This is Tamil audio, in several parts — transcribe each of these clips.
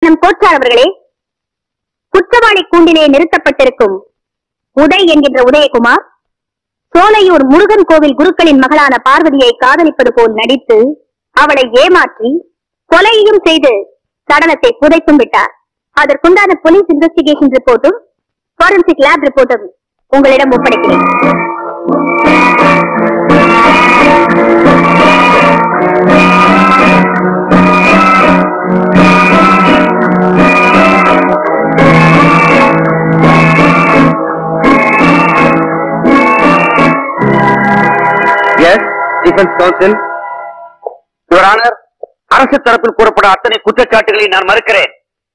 கண்ணம் கோச்சார் அவர்களே குற்றவாளி கூண்டிலே நிறுத்தப்பட்டிருக்கும் உதய் என்கின்ற உதயகுமார் சோலையூர் முருகன் கோவில் குருக்களின் மகளான பார்வதியை காதலிப்பது போல் நடித்து அவளை ஏமாற்றி கொலையையும் செய்து சடலத்தை புதைத்தும் விட்டார் அதற்குண்டான போலீஸ் இன்வெஸ்டிகேஷன் ரிப்போர்ட்டும் ஃபாரன்சிக் லேப் ரிப்போர்ட்டும் உங்களிடம் ஒப்படைக்கிறேன் yes defence counsel your honour அரசு தரப்பில் கூறப்படும் அத்தனை குற்றச்சாட்டுகளை நான் மறுக்கிறேன்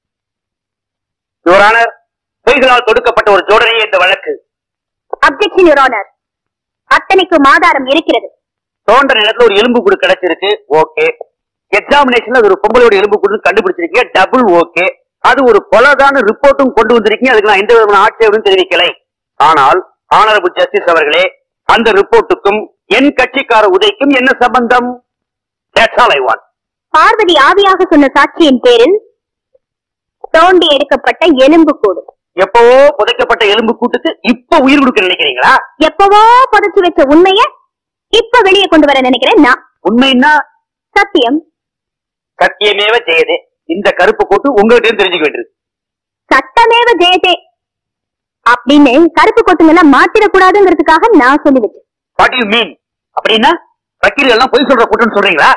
யுவர் ஆனர் பொய்களால் தொடுக்கப்பட்ட ஒரு ஜோடனையே இந்த வழக்கு அப்ஜெக்ஷன் யுவர் ஆனர் அத்தனைக்கும் ஆதாரம் இருக்கிறது தோன்ற நேரத்துல ஒரு எலும்பு கூடு கிடைச்சிருக்கு ஓகே எக்ஸாமினேஷன்ல அது ஒரு பொம்பளையோட எலும்பு கூடு கண்டுபிடிச்சிருக்கீங்க டபுள் ஓகே அது ஒரு கொலைதான ரிப்போர்ட்டும் கொண்டு வந்திருக்கீங்க அதுக்கு நான் எந்த விதமான ஆட்சேபனும் தெரிவிக்கலை ஆனால் ஆனரபிள் ஜஸ்டிஸ் அவர்களே அந்த ரிப்போர்ட்டுக்கும் என் கட்சிக்கார உதைக்கும் என்ன சம்பந்தம் That's all I want. Parvati ஆவியாக சொன்ன சாட்சியின் பேரில் தோண்டி எடுக்கப்பட்ட எலும்பு கூடு எப்பவோ புதைக்கப்பட்ட எலும்பு கூட்டுக்கு இப்ப உயிர் கொடுக்க நினைக்கிறீங்களா எப்பவோ புதைச்சு வச்ச உண்மைய இப்ப வெளியே கொண்டு வர நினைக்கிறேன் நான் உண்மைன்னா சத்தியம் சத்தியமேவ ஜெயதே இந்த கருப்பு கூட்டு உங்ககிட்ட இருந்து தெரிஞ்சுக்க வேண்டியது சட்டமேவ ஜெயதே அப்படின்னு கருப்பு கொட்டுங்கெல்லாம் மாத்திடக்கூடாதுங்கிறதுக்காக நான் சொல்லி வச்சேன் வாட் யூ மீன் அப்படின்னா வக்கீல்கள் எல்லாம் பொய் சொல்ற கூட்டம்னு சொல்றீங்களா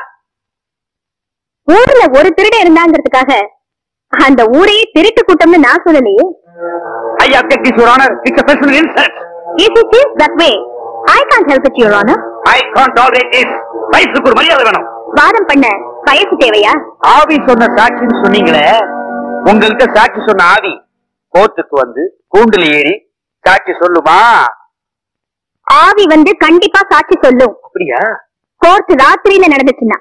ஊர்ல ஒரு திருட இருந்தாங்கிறதுக்காக அந்த ஊரையே திருட்டு கூட்டம்னு நான் சொல்லலையே I object this your honour it's a personal insult If it is that way, I can't help it, Your Honor. I can't tolerate this வயசுக்கு ஒரு மரியாதை வேணும் வாதம் பண்ண வயசு தேவையா ஆவி சொன்ன சாட்சின்னு சொன்னீங்களே உங்கள்கிட்ட சாட்சி சொன்ன ஆவி கோர்ட்டுக்கு வந்து கூண்டுல ஏறி சாட்சி சொல்லுமா ஆவி வந்து கண்டிப்பா சாட்சி சொல்லும் அப்படியா கோர்ட் ராத்திரியில நடந்துச்சுன்னா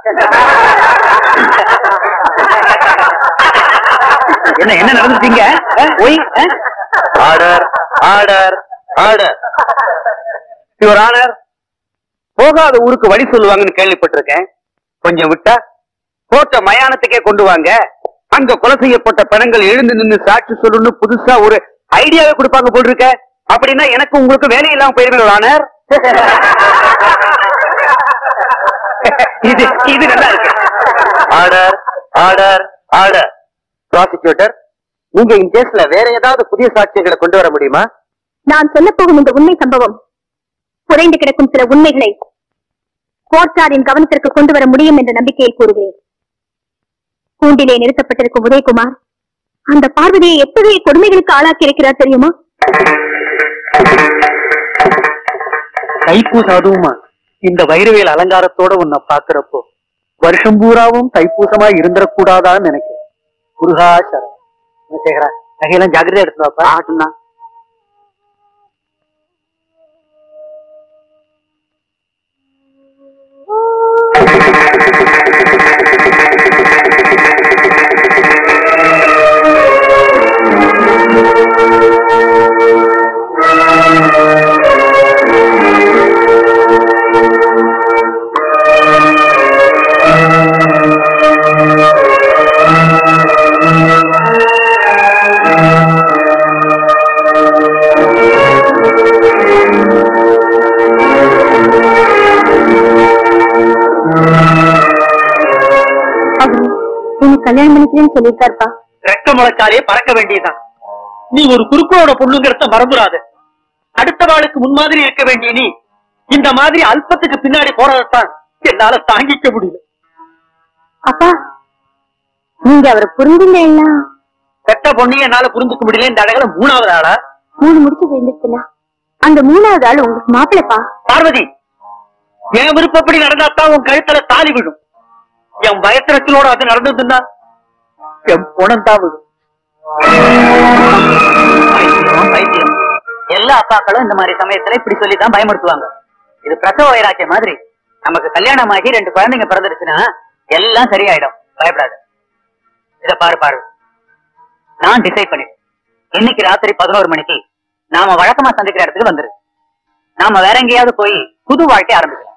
என்ன என்ன நடந்துட்டீங்க ஒய் order order order your honour போகாத ஊருக்கு வழி சொல்லுவாங்கன்னு கேள்விப்பட்டிருக்கேன் கொஞ்சம் விட்டா கோட்டை மயானத்துக்கே கொண்டு வாங்க அங்க கொலை செய்யப்பட்ட பிணங்கள் எழுந்து நின்னு சாட்சி சொல்லணும்னு புதுசா ஒரு ஐடியாவே கொடுப்பாங்க போல் இருக்க அப்படின்னா எனக்கு உங்களுக்கு வேலை இல்லாம போயிருங்க ஆனர் இது இது நல்லா இருக்கு ஆர்டர் ஆர்டர் ஆர்டர் ப்ராசிக்யூட்டர் நீங்க இந்த கேஸ்ல வேற ஏதாவது புதிய சாட்சியங்களை கொண்டு வர முடியுமா நான் சொல்ல போகும் இந்த உண்மை சம்பவம் புதைந்து கிடக்கும் சில உண்மைகளை கோர்ட்டாரின் கவனத்திற்கு கொண்டு வர முடியும் என்ற நம்பிக்கையில் கூறுகிறேன் கூண்டிலே நிறுத்தப்பட்டிருக்கும் உதயகுமார் அந்த பார்வதியை எத்தகைய கொடுமைகளுக்கு ஆளாக்கி இருக்கிறார் தெரியுமா தைப்பூச அதுவுமா இந்த வைரவேல் அலங்காரத்தோட உன்னை பாக்குறப்போ வருஷம் பூராவும் தைப்பூசமா இருந்துடக்கூடாதான்னு நினைக்கிறேன் முருகா சரணம் என்ன சேகரா நகையெல்லாம் ஜாக்கிரதையா எடுத்து வாப்பா ஆட்டுனா அவரு நீங்க கல்யாணம் பண்ணிக்கிறேன்னு சொல்லியிருக்காருப்பா ரெக்க முளைச்சாலே பறக்க வேண்டியதுதான் நீ ஒரு குறுக்கோட பொண்ணுங்கிறத மறந்துடாத அடுத்த வாளுக்கு முன்மாதிரி இருக்க வேண்டிய நீ இந்த மாதிரி அல்பத்துக்கு பின்னாடி போறதைத்தான் என்னால தாங்கிக்க முடியல அப்பா நீங்க அவரை புரிஞ்சுங்கன்னா பெத்த பொண்ணையும் என்னால புரிஞ்சுக்க முடியல இந்த அழகுல மூணாவது ஆளா மூணு முடிச்சு விழுந்துச்சுன்னா அந்த மூணாவது ஆள் உங்களுக்கு மாப்பிளைப்பா பார்வதி என் விருப்பப்படி நடந்தாத்தான் உன் கழுத்துல தாலி விழும் என் பயத்திரத்திலோட அது நடந்ததுன்னா என் பணம் தான் விழும் பைத்தியம், பைத்தியம். எல்லா அப்பாக்களும் இந்த மாதிரி சமயத்துல இப்படி சொல்லி தான் பயமுறுத்துவாங்க இது பிரசவ வைராக்கிய மாதிரி நமக்கு கல்யாணம் ஆகி ரெண்டு குழந்தைங்க பிறந்துருச்சுன்னா எல்லாம் சரியாயிடும் பயப்படாத இத பாரு பாரு நான் டிசைட் பண்ணிட்டேன் இன்னைக்கு ராத்திரி பதினோரு மணிக்கு நாம வழக்கமா சந்திக்கிற இடத்துக்கு வந்துரு நாம வேற எங்கேயாவது போய் புது வாழ்க்கை ஆரம்பிக்கலாம்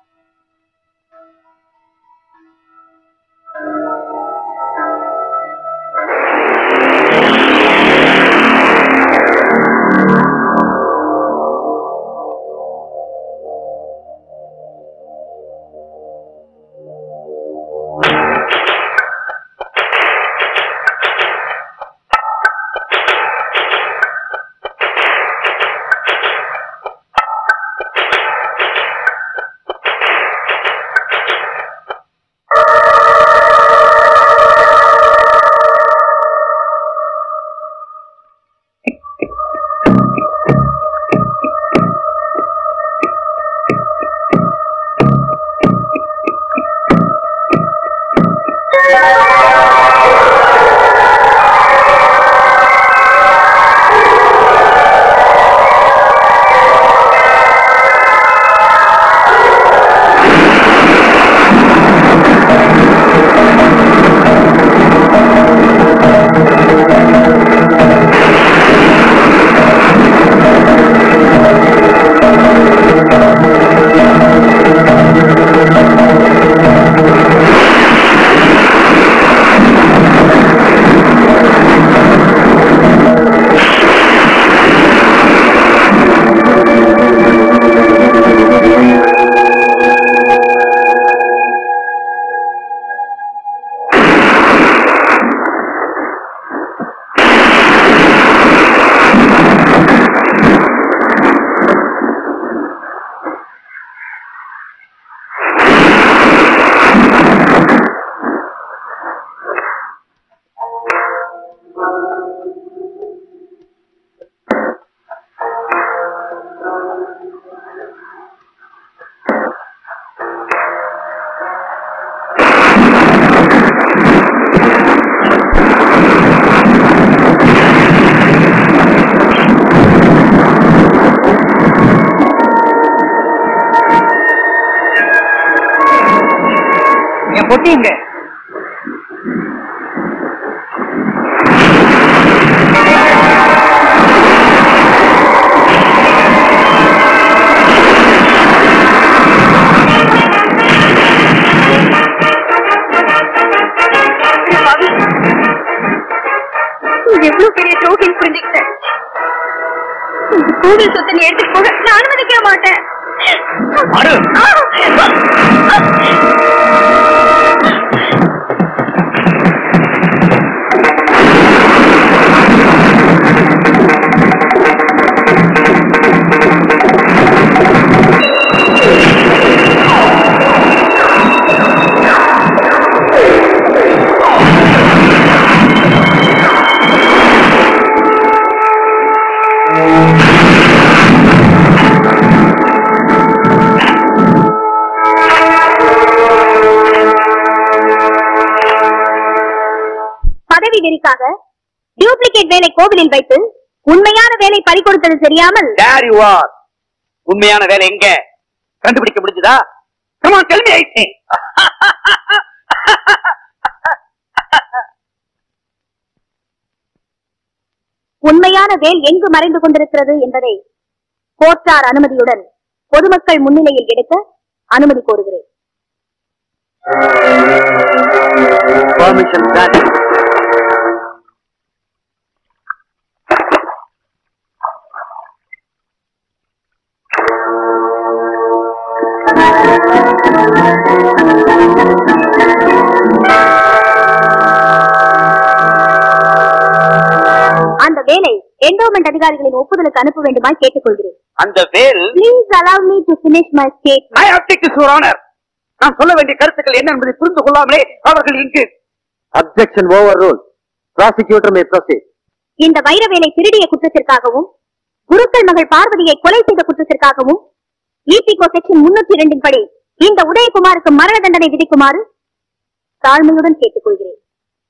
கொட்டிங்க நீ எவ்வளவு பெரிய துரோகின்னு புரிஞ்சுக்கிட்டேன் இந்த கோவில் சொத்தை நீ எடுத்துட்டு போக நான் அனுமதிக்க மாட்டேன் அடு. பதவி வெறிக்காக டூப்ளிகேட் வேலை கோவிலில் வைத்து உண்மையான வேலை பறிகொடுத்தது தெரியாமல் There you are. உண்மையான வேலை எங்க கண்டுபிடிக்க முடிஞ்சதா Come on, tell me, I say. உண்மையான வேல் எங்கு மறைந்து கொண்டிருக்கிறது என்பதை கோர்ட்டார் அனுமதியுடன் பொதுமக்கள் முன்னிலையில் எடுக்க அனுமதி கோருகிறேன் Permission granted. அந்த வேலை என்டோமெண்ட் அதிகாரிகளின் ஒப்புதலுக்கு அனுப்ப வேண்டுமாய் கேட்டுக்கொள்கிறேன் அந்த வேல் please allow me to finish my statement I object to your honor. நான் சொல்ல வேண்டிய கருத்துக்கள் என்ன என்பதை புரிந்து கொள்ளாமலே அவர்கள் இங்கு objection overrule prosecutor may proceed இந்த வைர வேலை திருடிய குற்றத்திற்காகவும் குருக்கள் மகள் பார்வதியை கொலை செய்த குற்றத்திற்காகவும் இபிகோ செக்ஷன் முன்னூத்தி இரண்டின் படி இந்த உதயகுமாருக்கு மரண தண்டனை விதிக்குமாறு தாழ்மையுடன் கேட்டுக்கொள்கிறேன்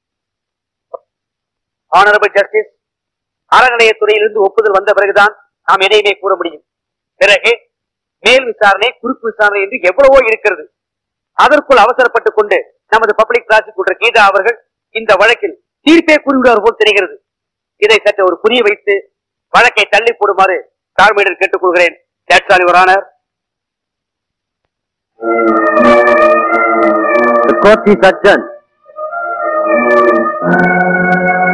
ஆனரபிள் ஜஸ்டிஸ் அறநிலையத்துறையிலிருந்து ஒப்புதல் வந்த பிறகுதான் நாம் எதையுமே கூற முடியும் பிறகு மேல் விசாரணை குறுக்கு விசாரணை என்று எவ்வளவோ இருக்கிறது அதற்குள் அவசரப்பட்டுக் கொண்டு நமது பப்ளிக் ப்ராசிக்யூட்டர் கீதா அவர்கள் இந்த வழக்கில் தீர்ப்பே கூறிவிடுவார் போல் தெரிகிறது இதை சற்று ஒரு புரிய வைத்து வழக்கை தள்ளி போடுமாறு தாழ்மையுடன் கேட்டுக்கொள்கிறேன் That's all, Your Honor. The court is adjourned.